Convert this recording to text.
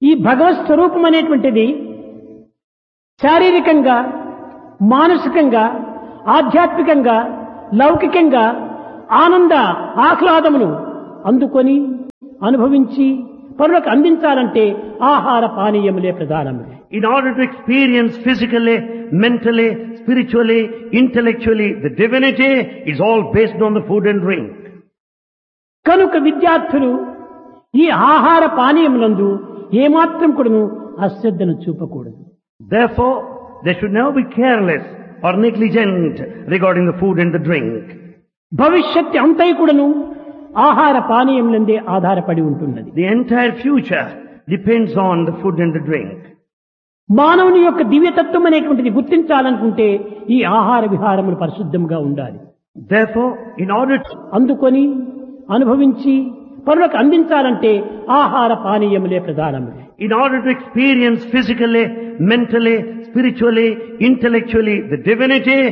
ఈ భగవత్ స్వరూపం అనేటువంటిది శారీరకంగా మానసికంగా ఆధ్యాత్మికంగా లౌకికంగా ఆనంద ఆహ్లాదమును అందుకొని అనుభవించి పనులకు అందించాలంటే ఆహార పానీయములే ప్రధానము In order to experience physically, mentally, spiritually, intellectually, the divinity is all based on the food and drink. కనుక విద్యార్థులు ఈ ఆహార పానీయములందు ఏమాత్రం కూడాను అశ్రద్ధను చూపకూడదు Therefore, they should never be careless or negligent regarding the food and the drink. భవిష్యత్ అంతై కూడాను ఆహార పానీయములందే ఆధారపడి ఉంటున్నది The entire future depends on the food and the drink. మానవుని యొక్క దివ్యతత్వం అనేటువంటిది గుర్తించాలనుకుంటే ఈ ఆహార విహారములు పరిశుద్ధంగా ఉండాలి Therefore, in order to అందుకొని అనుభవించి పనులకు అందించాలంటే ఆహార పానీయములే ప్రధానము in order to experience physically, mentally, spiritually, intellectually, the divinity